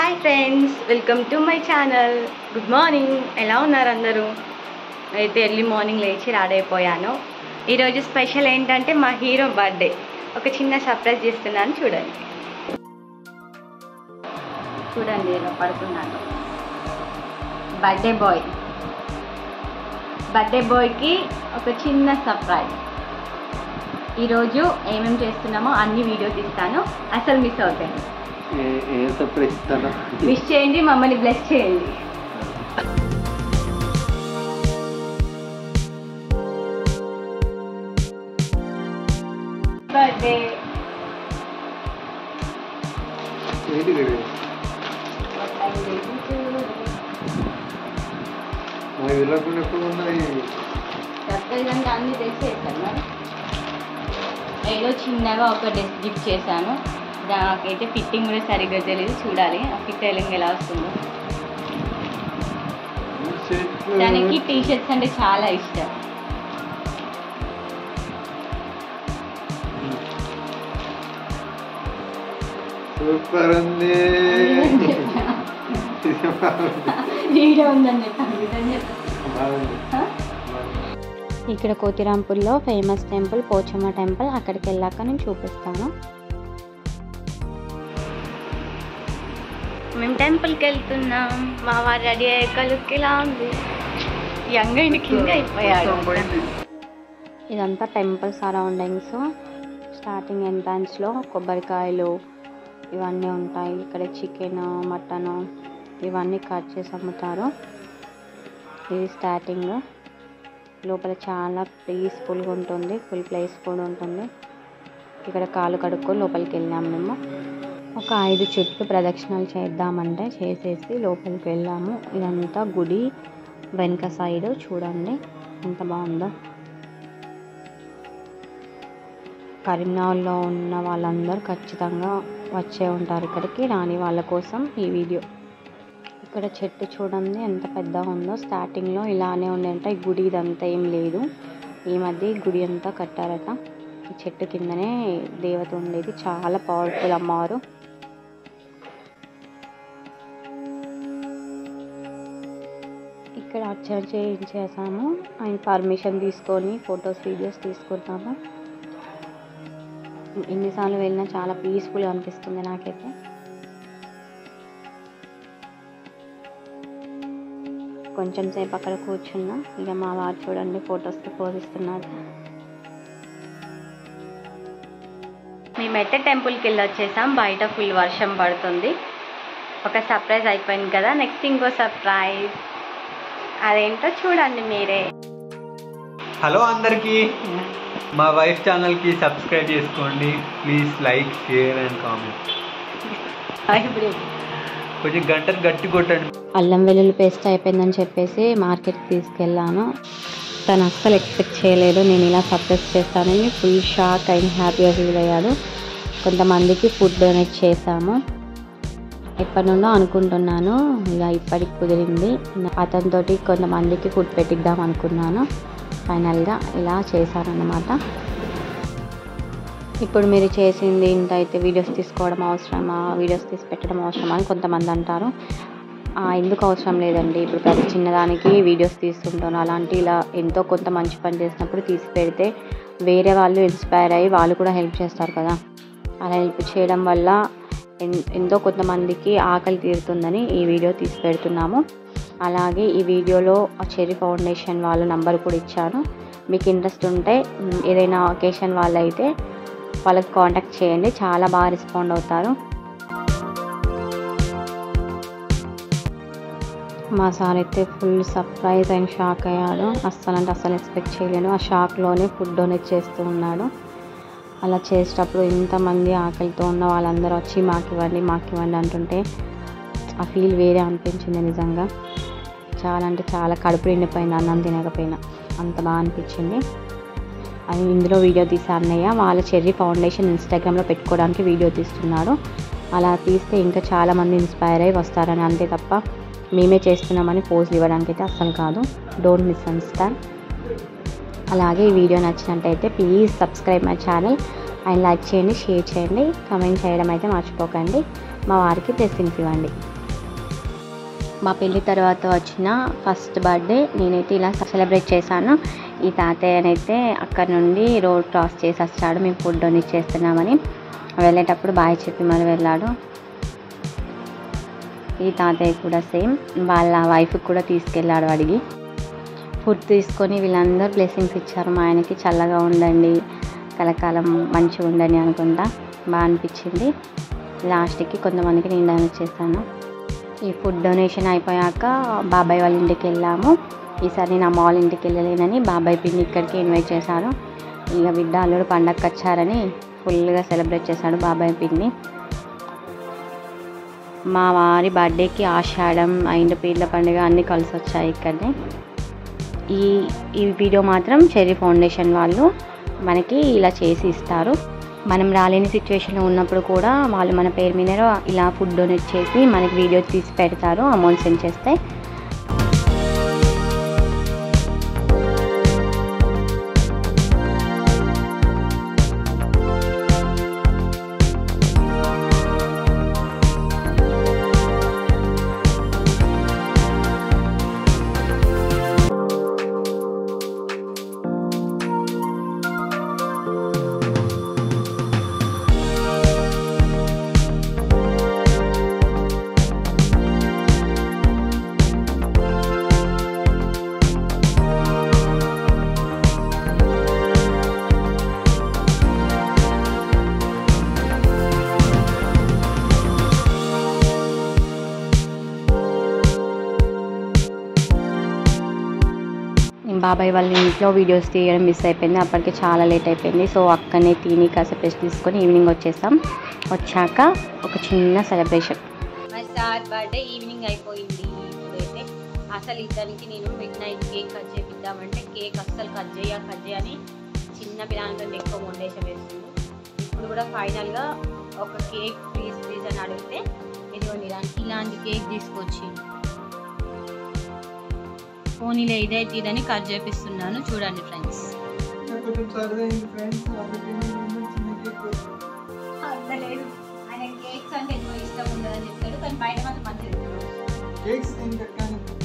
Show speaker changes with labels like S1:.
S1: hi friends welcome to my channel good morning ఎలా ఉన్నారు అందరూ అయితే ఎర్లీ మార్నింగ్ లేచి రాడైపోయాను ఈరోజు స్పెషల్ ఏంటంటే మా హీరో బర్త్డే ఒక చిన్న సర్ప్రైజ్ చేస్తున్నాను చూడండి చూడండి ఇలా పడుతున్నాను బర్త్డే బాయ్ బర్త్డే బాయ్కి ఒక చిన్న సర్ప్రైజ్ ఈరోజు ఏమేమి చేస్తున్నామో అన్ని వీడియోస్ ఇస్తాను అసలు మిస్ అవుతాయి
S2: ఏ- ఏ సర్ప్రైజ్ ఇస్తాను
S1: విష్ చేయండి మమ్మల్ని బ్లెస్ చేయండి బర్త్డే
S2: ఏంటి గడి మా వెళ్ళకుండా ఎప్పుడు ఉన్నాయి
S1: సర్ప్రైజ్ అంటే అన్ని తెచ్చేసాను మరి ఏదో చిన్నగా ఒక డ్రెస్ గిఫ్ట్ చేశాను నాకైతే ఫిట్టింగ్ కూడా సరిగ్గా తెలియదు చూడాలి ఆ ఫిట్టింగ్ ఎలా వస్తుందో దానికి టీ షర్ట్స్ అంటే చాలా ఇష్టం
S2: సూపర్ ఉంది
S1: వీడియో ఉందని చెప్పాను ఇదని చెప్పాను
S2: బాగుంది
S3: ఇక్కడ కోతిరాంపూర్లో ఫేమస్ టెంపుల్ పోచమ్మ టెంపుల్ అక్కడికి వెళ్ళాక నేను చూపిస్తాను
S1: మేము టెంపుల్కి వెళ్తున్నాం మా వారు రెడీ అయ్యాక లుక్ ఇలా ఉంది యంగ్ అండ్ కింగ్ అయిపోయాడు
S3: ఇదంతా టెంపుల్ సరౌండింగ్స్ స్టార్టింగ్ ఎంట్రన్స్లో కొబ్బరికాయలు ఇవన్నీ ఉంటాయి ఇక్కడ చికెన్ మటన్ ఇవన్నీ కట్ చేసి అమ్ముతారు ఇది స్టార్టింగ్ లోపల చాలా పీస్ఫుల్గా ఉంటుంది ఫుల్ ప్లేస్ కూడా ఉంటుంది ఇక్కడ కాలు కడుక్కొని లోపలికి వెళ్ళాము మేము ఒక ఐదు చుట్లు ప్రదక్షిణాలు చేద్దామంటే చేసేసి లోపలికి వెళ్ళాము ఇదంతా గుడి వెనక సైడ్ చూడండి ఎంత బాగుందో కరీంనగర్లో ఉన్న వాళ్ళందరూ ఖచ్చితంగా వచ్చే ఉంటారు ఇక్కడికి రాని వాళ్ళ కోసం ఈ వీడియో ఇక్కడ చెట్టు చూడండి ఎంత పెద్దగా ఉందో స్టార్టింగ్లో ఇలానే ఉండేంట ఈ గుడి ఇదంతా ఏం లేదు ఈ మధ్య ఈ గుడి అంతా కట్టారట ఈ చెట్టు కిందనే దేవత ఉండేది చాలా పవర్ఫుల్ అమ్మవారు ఇక్కడ అర్చన చేయించేసాము ఆయన పర్మిషన్ తీసుకొని ఫొటోస్ వీడియోస్ తీసుకున్నాము ఎన్నిసార్లు వెళ్ళినా చాలా పీస్ఫుల్గా అనిపిస్తుంది నాకైతే కొంచెం సేపు అక్కడ కూర్చున్నాం ఇక మా వారు చూడండి ఫొటోస్కి పోజిస్తున్నారు
S1: మేమైతే టెంపుల్కి వెళ్ళి వచ్చేసాం బయట ఫుల్ వర్షం పడుతుంది ఒక సర్ప్రైజ్ అయిపోయింది కదా నెక్స్ట్ ఇంకో సర్ప్రైజ్ అదేంటో చూడండి మీరే
S2: హలో అందరికీ మా వైఫ్ ఛానల్కి సబ్స్క్రైబ్ చేసుకోండి please like share and comment కొంచెం గంటలు గట్టి కొట్టండి
S3: అల్లం వెల్లుల్లి పేస్ట్ అయిపోయిందని చెప్పేసి మార్కెట్కి తీసుకెళ్ళాను తను అస్సలు ఎక్స్పెక్ట్ చేయలేదు నేను ఇలా సర్ప్రైజ్ చేస్తానని ఫుల్ షాక్ అయిన హ్యాపీగా ఫీల్ అయ్యాడు కొంతమందికి ఫుడ్ డొనేట్ చేశాము ఎప్పటి నుండో అనుకుంటున్నాను ఇలా ఇప్పటికి కుదిరింది అతనితోటి కొంతమందికి ఫుడ్ పెట్టిద్దాం అనుకున్నాను ఫైనల్గా ఇలా చేశానన్నమాట ఇప్పుడు మీరు చేసింది ఇంత అయితే వీడియోస్ తీసుకోవడం అవసరమా వీడియోస్ తీసి పెట్టడం అవసరమా అని కొంతమంది అంటారు ఆ, ఎందుకు అవసరం లేదండి ఇప్పుడు ప్రతి చిన్నదానికి వీడియోస్ తీస్తుంటాను అలాంటి ఇలా ఎంతో కొంత మంచి పని చేసినప్పుడు తీసి పెడితే వేరే వాళ్ళు ఇన్స్పైర్ అయ్యి వాళ్ళు కూడా హెల్ప్ చేస్తారు కదా అలా హెల్ప్ చేయడం వల్ల ఎన్- ఎంతో కొంతమందికి ఆకలి తీరుతుందని ఈ వీడియో తీసి పెడుతున్నాము అలాగే ఈ వీడియోలో ఆ చెర్రీ ఫౌండేషన్ వాళ్ళ నంబర్ కూడా ఇచ్చాను మీకు ఇంట్రెస్ట్ ఉంటే మ్, ఏదైనా ఒకేషన్ వాళ్ళైతే వాళ్ళకి కాంటాక్ట్ చేయండి చాలా బాగా రెస్పాండ్ అవుతారు మా సార్ అయితే ఫుల్ సర్ప్రైజ్ అండ్ షాక్ అయ్యాడు అస్సలు అంటే అస్సలు ఎక్స్పెక్ట్ చేయలేను ఆ షాక్లోనే ఫుడ్ డొనేట్ చేస్తూ ఉన్నాడు అలా చేసేటప్పుడు ఇంతమంది ఆకలితో ఉన్న వాళ్ళందరూ వచ్చి మాకు ఇవ్వండి మాకు ఇవ్వండి అంటుంటే ఆ ఫీల్ వేరే అనిపించింది నిజంగా చాలా అంటే చాలా కడుపు నిండిపోయింది అన్నం తినకపోయినా అంత బాగా అనిపించింది అది ఇందులో వీడియో తీసే అన్నయ్య వాళ్ళ చెర్రీ ఫౌండేషన్ ఇన్స్టాగ్రామ్లో పెట్టుకోవడానికి వీడియో తీస్తున్నాడు అలా తీస్తే ఇంకా చాలామంది ఇన్స్పైర్ అయ్యి వస్తారని అంతే తప్ప మేమే చేస్తున్నామని పోజులు ఇవ్వడానికి అయితే అస్సలు కాదు డోంట్ మిస్ అండర్స్టాండ్ అలాగే ఈ వీడియో నచ్చినట్టయితే please subscribe my channel and like చేయండి షేర్ చేయండి కమెంట్ చేయడం అయితే మర్చిపోకండి మా వారికి బ్లెస్సింగ్స్ ఇవ్వండి మా పెళ్లి తర్వాత వచ్చిన ఫస్ట్ బర్త్డే నేనైతే ఇలా సెలబ్రేట్ చేశాను ఈ తాతయ్యనైతే అక్కడ నుండి రోడ్ క్రాస్ చేసి వచ్చాడు మేము ఫుడ్ డొనేట్ చేస్తున్నామని వెళ్ళేటప్పుడు బాయ్ చెప్పి మరి వెళ్ళాడు ఈ తాతయ్య కూడా సేమ్ వాళ్ళ వైఫ్ కూడా తీసుకెళ్ళాడు అడిగి ఫుడ్ తీసుకొని వీళ్ళందరూ బ్లెస్సింగ్స్ ఇచ్చారు మా ఆయనకి చల్లగా ఉండండి కలకాలం మంచిగా ఉండండి అనుకుంటా బాగా అనిపించింది లాస్ట్కి కొంతమందికి నేను డొనేట్ చేశాను ఈ ఫుడ్ డొనేషన్ అయిపోయాక బాబాయ్ వాళ్ళ ఇంటికి వెళ్ళాము ఈసారి నేను అమ్మ వాళ్ళ ఇంటికి వెళ్ళలేనని బాబాయ్ పిన్ని ఇక్కడికి ఇన్వైట్ చేశారు ఇక బిడ్డ అల్లుడు పండగకి వచ్చారని ఫుల్గా సెలబ్రేట్ చేశాడు బాబాయ్ పిన్ని మా వారి బర్త్డేకి ఆషాఢం అయిన పీర్ల పండుగ అన్నీ కలిసి వచ్చాయి ఇక్కడనే ఈ ఈ వీడియో మాత్రం చెర్రీ ఫౌండేషన్ వాళ్ళు మనకి ఇలా చేసి ఇస్తారు మనం రాలేని సిచ్యువేషన్లో ఉన్నప్పుడు కూడా వాళ్ళు మన పేరు మీద ఇలా ఫుడ్ డొనేట్ చేసి మనకి వీడియో తీసి పెడతారు అమౌంట్ సెండ్ చేస్తే బాబాయ్ వాళ్ళ ఇంట్లో వీడియోస్ తీయడం మిస్ అయిపోయింది అప్పటికి చాలా లేట్ అయిపోయింది సో అక్కడనే తిని కాసేపు రెస్ట్ తీసుకొని ఈవినింగ్ వచ్చేసాం వచ్చాక ఒక చిన్న సెలబ్రేషన్
S1: మా సార్ బర్త్డే ఈవినింగ్ అయిపోయింది ఇప్పుడైతే అసలు ఇద్దరికి నేను మిడ్ నైట్ కేక్ కట్ చేపిద్దామంటే కేక్ అస్సలు కట్ చేయ కట్ చేయని చిన్న పిల్లల కంటే ఎక్కువ వండేసి వేస్తుంది ఇప్పుడు కూడా ఫైనల్గా ఒక కేక్ ప్లీజ్ ప్లీజ్ అని అడిగితే ఇదిగోండి ఇలాంటి ఇలాంటి కేక్ తీసుకొచ్చి పోనీలే ఇదైతే ఇదని కట్ చేపిస్తున్నాను చూడండి ఫ్రెండ్స్
S2: కొంచెం సరదైంది ఫ్రెండ్స్ కాబట్టి నేను చిన్న కేక్
S1: లేదు ఆయన కేక్స్ అంటే ఎక్కువ ఇష్టం ఉండదని చెప్తాడు కానీ బయట మాత్రం మంచిది
S2: కేక్స్ తింటే కానీ